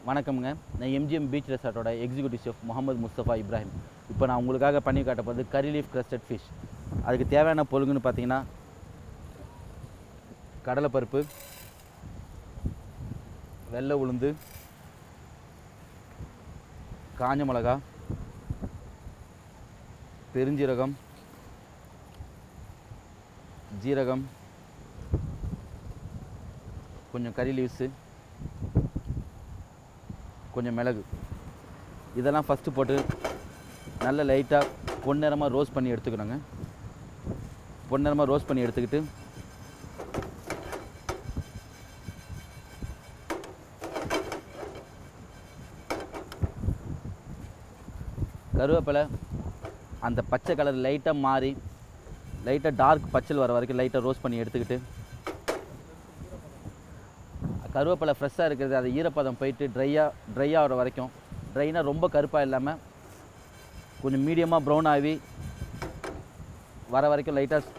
வணக்கம்ங்க நான் MGM beach ரெசார்ட்டோட எக்ஸிக்யூட்டிவ் செஃப் முகமது முஸ்தபா இப்ராஹிம் இப்போ நான் உங்களுக்காக பண்ணி காட்ட போகிறது கறி லீஃப் crusted ஃபிஷ் அதுக்கு தேவையான பொருளுங்கன்னு பார்த்தீங்கன்னா கடலைப்பருப்பு வெள்ளை உளுந்து காஞ்ச மிளகா பெருஞ்சீரகம் ஜீரகம் கொஞ்சம் கறி லீவ்ஸு கொஞ்சம் மிளகு இதெல்லாம் ஃபஸ்ட்டு போட்டு நல்ல லைட்டாக பொன்னிறமாக ரோஸ்ட் பண்ணி எடுத்துக்கணுங்க பொன்னிறமாக ரோஸ்ட் பண்ணி எடுத்துக்கிட்டு கருவேப்பிலை அந்த பச்சை கலர் லைட்டாக மாறி லைட்டாக டார்க் பச்சல் வர வரைக்கும் லைட்டாக ரோஸ்ட் பண்ணி எடுத்துக்கிட்டு கருவேப்பிலை ஃப்ரெஷ்ஷாக இருக்கிறது அது ஈரப்பதம் போயிட்டு ட்ரையாக ட்ரை ஆகிற வரைக்கும் ட்ரைனா ரொம்ப கருப்பாக இல்லாமல் கொஞ்சம் மீடியமாக ப்ரௌன் ஆகி வர வரைக்கும் லைட்டாக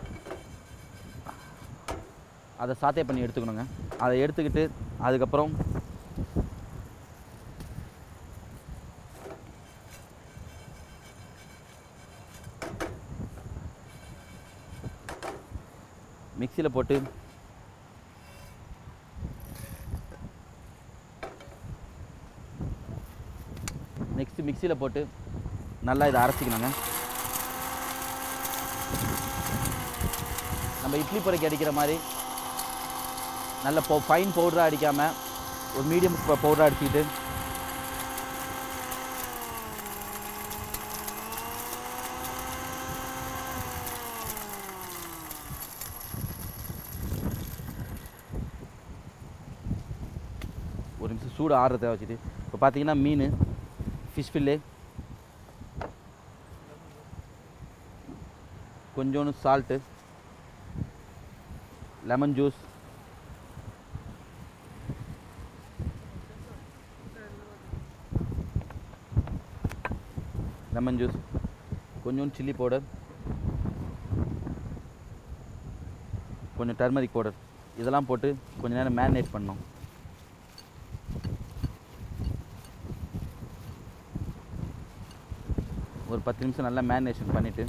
அதை சாத்தே பண்ணி எடுத்துக்கணுங்க அதை எடுத்துக்கிட்டு அதுக்கப்புறம் மிக்சியில் போட்டு நெக்ஸ்ட்டு மிக்சியில் போட்டு நல்லா இதை அரைச்சிக்கணுங்க நம்ம இட்லி பொறைக்கு அடிக்கிற மாதிரி நல்ல போ ஃபைன் பவுடராக அடிக்காமல் ஒரு மீடியம் பவுடராக அடிச்சுக்கிட்டு ஒரு நிமிஷம் சூடு ஆறுறத வச்சுட்டு இப்போ பார்த்தீங்கன்னா மீன் ஃபிஷ் ஃபில்லு கொஞ்சோண்டு salt lemon juice lemon juice கொஞ்சோண்டு சில்லி பவுடர் கொஞ்சம் டர்மரிக் பவுடர் இதெல்லாம் போட்டு கொஞ்ச நேரம் மேரினேட் பண்ணணும் ஒரு பத்து நிமிஷம் நல்லா மேரினேஷன் பண்ணிவிட்டு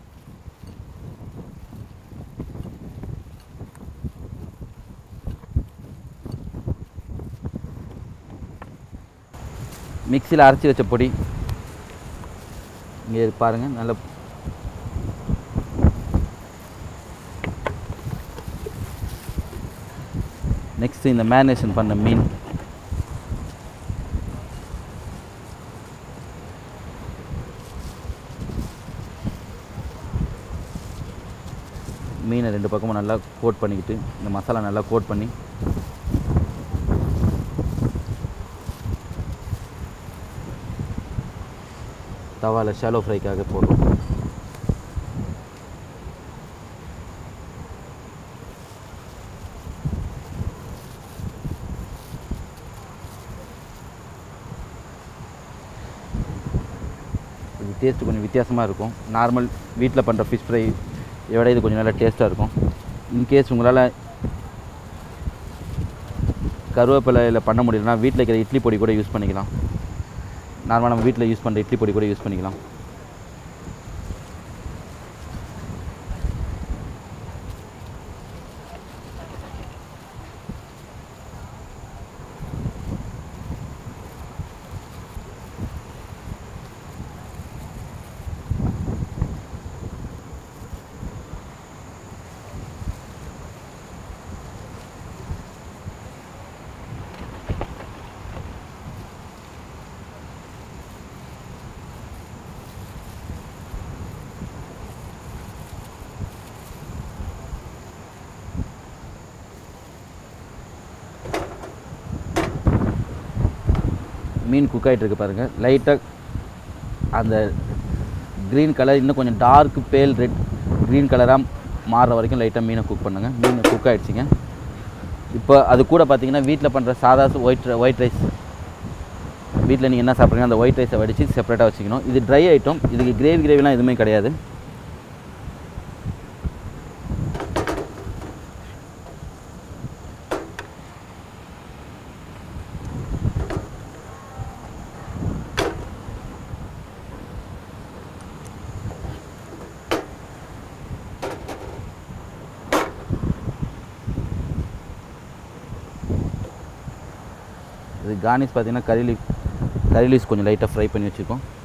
மிக்சியில் அரைச்சி வச்ச பொடி இங்கே பாருங்கள் நல்ல நெக்ஸ்ட்டு இந்த மேரினேஷன் பண்ண மீன் மீனை ரெண்டு பக்கமும் நல்லா கோட் பண்ணிக்கிட்டு இந்த மசாலா நல்லா கோட் பண்ணி தவாவில் ஷாலோ ஃப்ரைக்காக போடுறோம் இது டேஸ்ட் கொஞ்சம் வித்தியாசமாக இருக்கும் நார்மல் வீட்டில் பண்ணுற ஃபிஷ் ஃப்ரை விட இது கொஞ்சம் நல்லா டேஸ்ட்டாக இருக்கும் இன்கேஸ் உங்களால் கருவேப்பிலையில் பண்ண முடியலன்னா வீட்டில் இருக்கிற இட்லி பொடி கூட யூஸ் பண்ணிக்கலாம் நார்மலாக நம்ம வீட்டில் யூஸ் பண்ணுற இட்லி பொடி கூட யூஸ் பண்ணிக்கலாம் மீன் குக் ஆகிட்டு இருக்கு பாருங்கள் லைட்டாக அந்த க்ரீன் கலர் இன்னும் கொஞ்சம் டார்க் பேல் ரெட் க்ரீன் கலராக மாறுற வரைக்கும் லைட்டாக மீனை குக் பண்ணுங்கள் மீன் குக் ஆகிடுச்சிங்க இப்போ அது கூட பார்த்தீங்கன்னா வீட்டில் பண்ணுற சாதா ஒயிட் ஒயிட் ரைஸ் வீட்டில் நீங்கள் என்ன சாப்பிட்றீங்க அந்த ஒயிட் ரைஸை வடித்து செப்பரேட்டாக வச்சுக்கணும் இது ட்ரை ஐட்டம் இதுக்கு கிரேவி கிரேவிலாம் எதுவுமே கிடையாது இது கார்னிஷ் பார்த்தீங்கன்னா கறி லீஃப் கறி லீவ்ஸ் கொஞ்சம் லைட்டாக ஃப்ரை பண்ணி வச்சுருக்கோம்